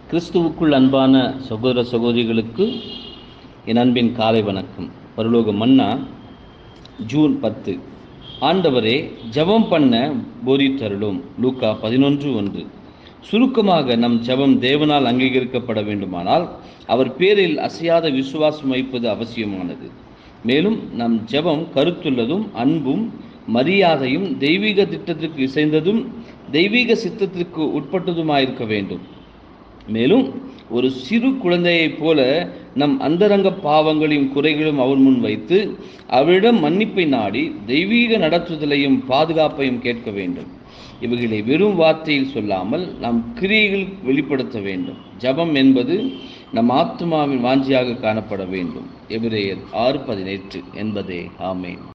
கிறிஸ்துவுக்குள் அன்பான சகோதர சகோதரிகளுக்கு என் அன்பின் காலை வணக்கம் பரலோக மன்னா ஜூன் பத்து ஆண்டவரே ஜெபம் பண்ண போதித்தருளும் லூக்கா பதினொன்று ஒன்று சுருக்கமாக நம் ஜெபம் தேவனால் அங்கீகரிக்கப்பட வேண்டுமானால் அவர் பேரில் அசையாத விசுவாசம் வைப்பது அவசியமானது மேலும் நம் ஜெபம் கருத்துள்ளதும் அன்பும் மரியாதையும் தெய்வீக திட்டத்திற்கு இசைந்ததும் தெய்வீக சித்தத்திற்கு உட்பட்டதுமாயிருக்க வேண்டும் மேலும் ஒரு சிறு குழந்தையைப் போல நம் அந்தரங்க பாவங்களையும் குறைகளும் அவர் முன் வைத்து அவரிடம் மன்னிப்பை நாடி தெய்வீக நடத்துதலையும் பாதுகாப்பையும் கேட்க வேண்டும் இவைகளை வெறும் வார்த்தையில் சொல்லாமல் நம் கிரியைகள் வெளிப்படுத்த வேண்டும் ஜபம் என்பது நம் ஆத்மாவின் வாஞ்சியாக காணப்பட வேண்டும் எபிரேயர் ஆறு பதினெட்டு என்பதே ஆமேன்